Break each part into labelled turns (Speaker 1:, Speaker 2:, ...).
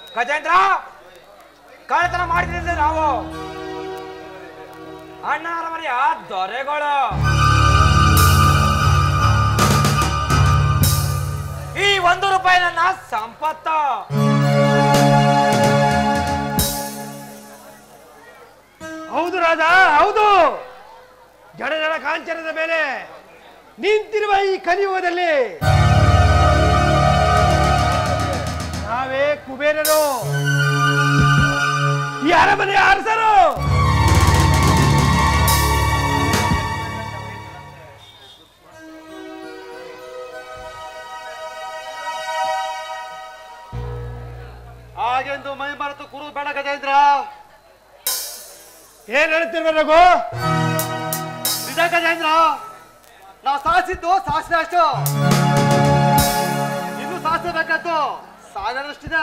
Speaker 1: ಗಜೇಂದ್ರ ಕಳ್ಳತನ ಮಾಡ್ತಿದ್ದೆ ನಾವು ಅಣ್ಣ ಅರಮನೆಯ ದೊರೆಗಳು ಈ ಒಂದು ರೂಪಾಯಿ ನನ್ನ ಸಂಪತ್ತು
Speaker 2: ಹೌದು ರಾಜ ಹೌದು ಜಡ ಜಡ ಕಾಂಚನದ ಮೇಲೆ ನಿಂತಿರುವ ಈ ಕಲಿಯುಗದಲ್ಲಿ ನಾವೇ ಕುಬೇರರು ಈ ಅರಮನೆಯ ಅರಸರು
Speaker 3: ಹಾಗೆಂದು ಮೈ ಮರೆತು ಕುರು ಬೇಡ ಗಜೇಂದ್ರ
Speaker 2: ಏನ್ ಹೇಳ್ತಿರುವ ರಘು
Speaker 3: ನಿಜ ಗಜೇಂದ್ರ ನಾವು ಸಾಧಿಸಿದ್ದು ಸಾಸಿವೆ ಅಷ್ಟು ಇನ್ನು ಸಾಧಿಸಬೇಕಾದ್ದು ಸಾವಿರಷ್ಟಿದೆ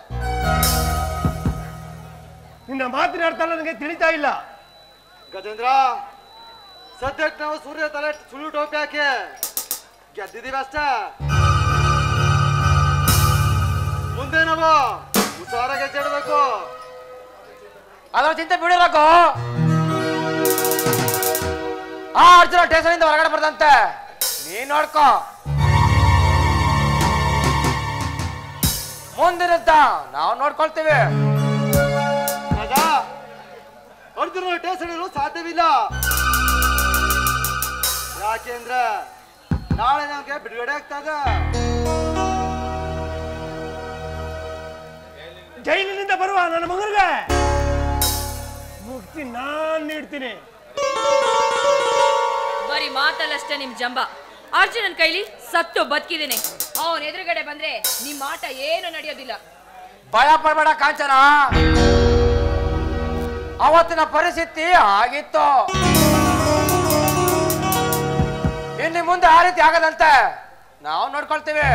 Speaker 2: ನಿನ್ನ ಮಾತಿನ ಅರ್ಥ ನನಗೆ ತಿಳಿತಾ ಇಲ್ಲ
Speaker 3: ಗಜೇಂದ್ರ ಸದ್ಯಕ್ಕೆ ನಾವು ಸೂರ್ಯ ತಲೆ ಸುಳ್ಳು ಟೋಪಿ ಹಾಕಿ ಗೆದ್ದಿದೀವಿ ಅಷ್ಟೇ ಮುಂದೆ ನಾವು ಹುಷಾರ ಗೆಜ್ಜೆ ಇಡಬೇಕು
Speaker 1: ಅದರ ಚಿಂತೆ ಬಿಡಿರಕು ಆ ಅರ್ಜುನ ಸ್ಟೇಷನ್ ಹೊರಗಡೆ ಬರ್ದಂತೆ ನೀನ್ ನೋಡ್ಕೋ ಮುಂದಿರುತ್ತ ನಾವು ನೋಡ್ಕೊಳ್ತೀವಿ
Speaker 3: ರಾಜ ಅರ್ಜುನ ಟೇಸ್ಟ್ ಹಿಡಿಯಲು ಸಾಧ್ಯವಿಲ್ಲ ಯಾಕೆಂದ್ರೆ ನಾಳೆ ನಮಗೆ ಬಿಡುಗಡೆ ಆಗ್ತಾ ಇದೆ
Speaker 2: ಜೈಲಿನಿಂದ ಬರುವ ನನ್ನ ಮಗನಿಗೆ ಮುಕ್ತಿ ನಾನ್ ನೀಡ್ತೀನಿ
Speaker 4: ಬರೀ ಮಾತಲ್ಲಷ್ಟೇ ನಿಮ್ ಜಂಬ ಅರ್ಜುನನ್ ಕೈಲಿ ಸತ್ತು ಬದುಕಿದ್ದೀನಿ ಅವನ್ ಎದುರುಗಡೆ ಬಂದ್ರೆ ನಿಮ್ ಆಟ ಏನು ನಡೆಯೋದಿಲ್ಲ
Speaker 1: ಭಯ ಪಡಬೇಡ ಕಾಂಚನ ಅವತ್ತಿನ ಪರಿಸ್ಥಿತಿ ಆಗಿತ್ತು ಇನ್ನು ಮುಂದೆ ಆ ರೀತಿ ಆಗದಂತೆ ನಾವು ನೋಡ್ಕೊಳ್ತೀವಿ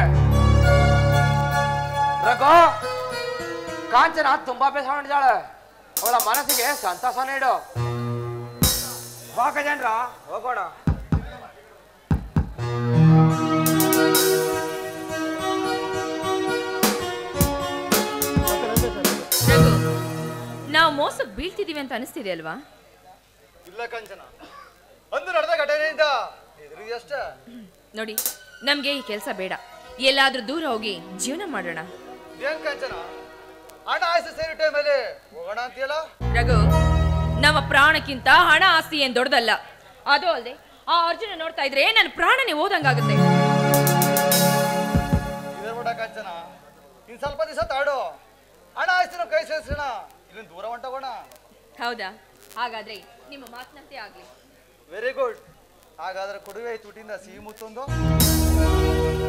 Speaker 1: ರಘು ಕಾಂಚನ ತುಂಬಾ ಬೇಸರ ಮಾಡಿದಾಳೆ ಅವಳ ಮನಸ್ಸಿಗೆ ಸಂತೋಷ ನೀಡು ಬಾ ಗಜೇಂದ್ರ ಹೋಗೋಣ
Speaker 4: ರಘು ನಾವು ಮೋಸಕ್ಕೆ ಬೀಳ್ತಿದೀವಿ ಅಂತ ಅನಿಸ್ತಿದೆ ಅಲ್ವಾ
Speaker 3: ಇಲ್ಲ ಕಂಚನ ಒಂದು ನಡೆದ ಘಟನೆಯಿಂದ ಎದುರಿಗೆ ಅಷ್ಟೇ
Speaker 4: ನೋಡಿ ನಮ್ಗೆ ಈ ಕೆಲಸ ಬೇಡ ಎಲ್ಲಾದ್ರೂ ದೂರ ಹೋಗಿ ಜೀವನ ಮಾಡೋಣ
Speaker 3: ಏನ್ ಕಂಚನ ಹಣ ಆಯ್ಸು ಸೇರಿ ಟೈಮಲ್ಲಿ ಹೋಗೋಣ ಅಂತೀಯಲ್ಲ
Speaker 4: ರಘು ನಮ್ಮ ಪ್ರಾಣಕ್ಕಿಂತ ಹಣ ಆಸ್ತಿ ಏನ್ ದೊಡ್ಡದಲ್ಲ ಅದು ಅಲ್ಲದೆ ಆ ಅರ್ಜುನ ನೋಡ್ತಾ ಇದ್ರೆ ನನ್ನ ಪ್ರಾಣನೇ ಓದಂಗಾಗುತ್ತೆ
Speaker 3: ಇದೇ ಬಿಡ ಕಂಚನ ಇನ್ ಸ್ವಲ್ಪ ದಿವಸ ತಾಡು ಹಣ ಆಯ್ತು ಕೈ ಸೇರಿಸೋಣ ಇಲ್ಲಿಂದ ದೂರ ಹೊಂಟೋಗೋಣ
Speaker 4: ಹೌದಾ ಹಾಗಾದ್ರೆ ನಿಮ್ಮ ಮಾತಿನಂತೆ ಆಗ್ಲಿ
Speaker 3: ವೆರಿ ಗುಡ್ ಹಾಗಾದ್ರೆ ಕೊಡುವೆ ತುಟಿಂದ ಸಿಹಿ ಮುತ್ತೊಂದು